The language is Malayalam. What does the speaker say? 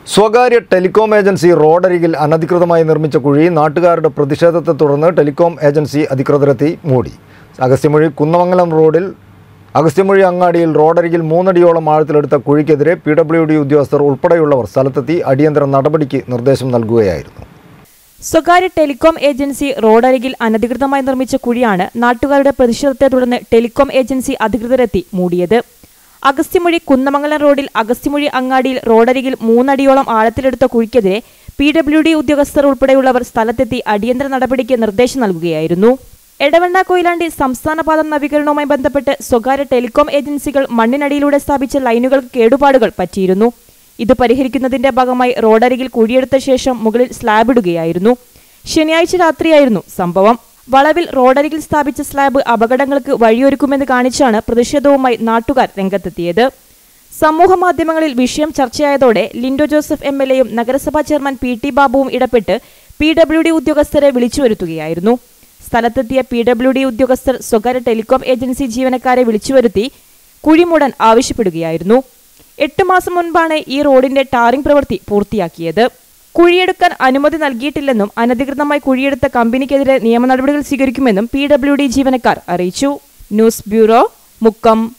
സ്വകാര്യ ടെലികോം ഏജൻസി റോഡരികിൽ അനധികൃതമായി നിർമ്മിച്ച കുഴി നാട്ടുകാരുടെ പ്രതിഷേധത്തെ തുടർന്ന് ടെലികോം ഏജൻസി അധികൃതരെത്തി മൂടി അഗസ്ത്യമൊഴി കുന്നമംഗലം റോഡിൽ അഗസ്ത്യമൊഴി അങ്ങാടിയിൽ റോഡരികിൽ മൂന്നടിയോളം ആഴത്തിലെടുത്ത കുഴിക്കെതിരെ പി ഡബ്ല്യു ഡി ഉദ്യോഗസ്ഥർ ഉൾപ്പെടെയുള്ളവർ സ്ഥലത്തെത്തി അടിയന്തര നടപടിക്ക് നിർദ്ദേശം നൽകുകയായിരുന്നു സ്വകാര്യ ടെലികോം ഏജൻസി റോഡരികിൽ അനധികൃതമായി നിർമ്മിച്ച കുഴിയാണ് നാട്ടുകാരുടെ പ്രതിഷേധത്തെ തുടർന്ന് ടെലികോം ഏജൻസി അധികൃതരെത്തി മൂടിയത് അഗസ്ത്യമൊഴി കുന്നമംഗലം റോഡിൽ അഗസ്ത്യമൊഴി അങ്ങാടിയിൽ റോഡരികിൽ മൂന്നടിയോളം ആഴത്തിലെടുത്ത കുഴിക്കെതിരെ പി ഡബ്ല്യു ഡി ഉദ്യോഗസ്ഥർ ഉൾപ്പെടെയുള്ളവർ സ്ഥലത്തെത്തി അടിയന്തര നടപടിക്ക് നിർദ്ദേശം നൽകുകയായിരുന്നു എടവണ്ണ കൊയിലാണ്ടി സംസ്ഥാന പാത നവീകരണവുമായി ബന്ധപ്പെട്ട് സ്വകാര്യ ടെലികോം ഏജൻസികൾ മണ്ണിനടിയിലൂടെ സ്ഥാപിച്ച ലൈനുകൾക്ക് കേടുപാടുകൾ പറ്റിയിരുന്നു ഇത് പരിഹരിക്കുന്നതിന്റെ ഭാഗമായി റോഡരികിൽ കുഴിയെടുത്ത ശേഷം മുകളിൽ സ്ലാബ് ഇടുകയായിരുന്നു ശനിയാഴ്ച രാത്രിയായിരുന്നു സംഭവം വളവിൽ റോഡരികിൽ സ്ഥാപിച്ച സ്ലാബ് അപകടങ്ങൾക്ക് വഴിയൊരുക്കുമെന്ന് കാണിച്ചാണ് പ്രതിഷേധവുമായി നാട്ടുകാർ രംഗത്തെത്തിയത് സമൂഹ മാധ്യമങ്ങളിൽ വിഷയം ചർച്ചയായതോടെ ലിൻഡോ ജോസഫ് എം എൽ എയും നഗരസഭാ ചെയർമാൻ പി ടി ബാബുവും ഇടപെട്ട് പി ഡബ്ല്യു ഡി ഉദ്യോഗസ്ഥരെ വിളിച്ചു വരുത്തുകയായിരുന്നു സ്ഥലത്തെത്തിയ പി ഡബ്ല്യു ഡി ഉദ്യോഗസ്ഥർ സ്വകാര്യ ടെലികോം ഏജൻസി ജീവനക്കാരെ വിളിച്ചുവരുത്തി കുഴിമൂടാൻ ആവശ്യപ്പെടുകയായിരുന്നു എട്ട് മാസം മുൻപാണ് ഈ റോഡിന്റെ ടാറിംഗ് പ്രവൃത്തി പൂർത്തിയാക്കിയത് കുഴിയെടുക്കാൻ അനുമതി നൽകിയിട്ടില്ലെന്നും അനധികൃതമായി കുഴിയെടുത്ത കമ്പനിക്കെതിരെ നിയമ നടപടികൾ സ്വീകരിക്കുമെന്നും പി ഡബ്ല്യു ഡി ജീവനക്കാർ അറിയിച്ചു ന്യൂസ് ബ്യൂറോ മുക്കം